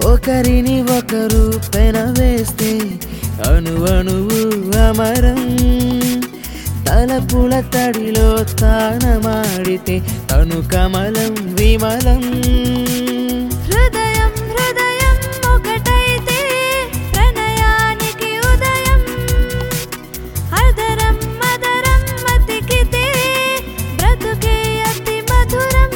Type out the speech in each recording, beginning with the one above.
ఒకరిని ఒకరు పెనవేస్తే అణు అణువు అమరం తలపుల తడిలో తానమాడితే తను కమలం విమలం హృదయం హృదయం ఒకటైతే ప్రణయానికి ఉదయం అదరం మదరం మతికితే బ్రతుకే అతి మధురం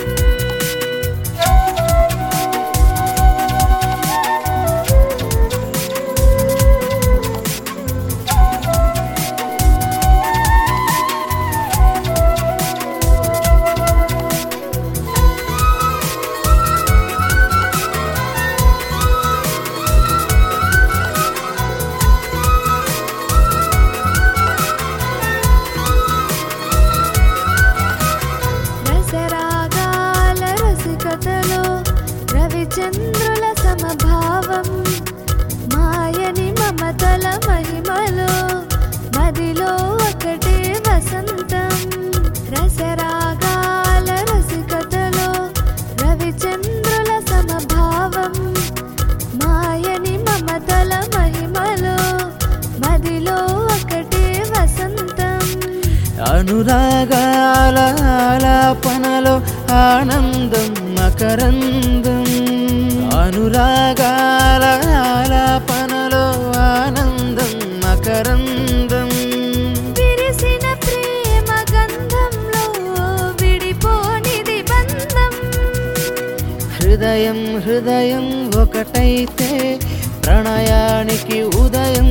రసరాగాల రసికతలో రవిచంద్రుల సమభావం మాయని మమతల మహిమలో మదిలో ఒకటే వసంతం రసరాగాల రసికతలో రవిచంద్రుల సమభావం మాయని మమతల మహిమలో మదిలో ఒకటే వసంతం అనురాగాల ఆలాపనలో ఆనందం మకరందం అనురాగాల ఆలాపనలో ఆనందం మకరందం విరిసిన ప్రేమ గంధంలో విడిపోనిది బంధం హృదయం హృదయం ఒకటైతే ప్రణయానికి ఉదయం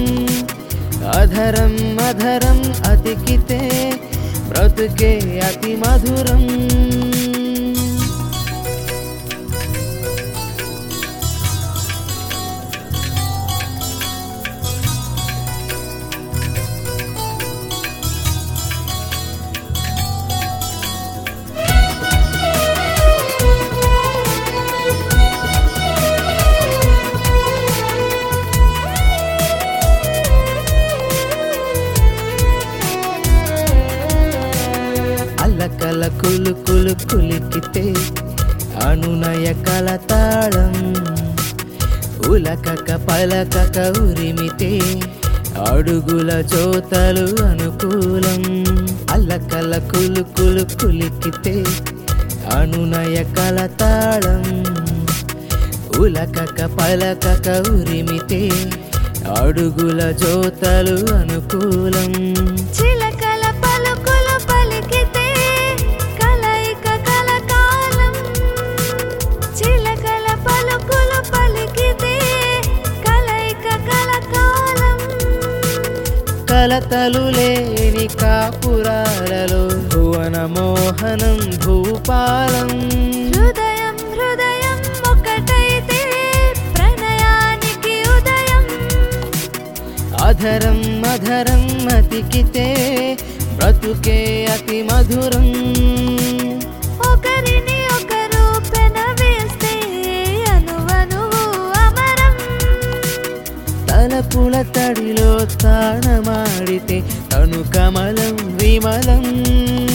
అధరం అధరం అతికితే బ్రతుకే అతి మధురం అల్లకల కులు కులు కులికితే అనునయ కలతాళం ఉలకక పలకక ఉరిమితే అడుగుల జోతలు అనుకూలం అల్లకల కులు కులు కులికితే అనునయ కలతాళం ఉలకక పలకక ఉరిమితే అడుగుల జోతలు అనుకూలం చిలకల పలుకులు పలికితే కలయిక కలకాలం చిలకల పలుకులు పలికితే కలయిక కలకాలం కలతలు లేని కాపురాలలో భువన మోహనం భూపాలం హృదయం హృదయం ఒకటైతే ప్రణయానికి ఉదయం అధరం అధరం అతికితే బ్రతుకే అతి మధురం ఒకరిని ఒకరు పెనవేస్తే అనువనువు అమరం తలపుల తడిలో తానమాడితే తను కమలం విమలం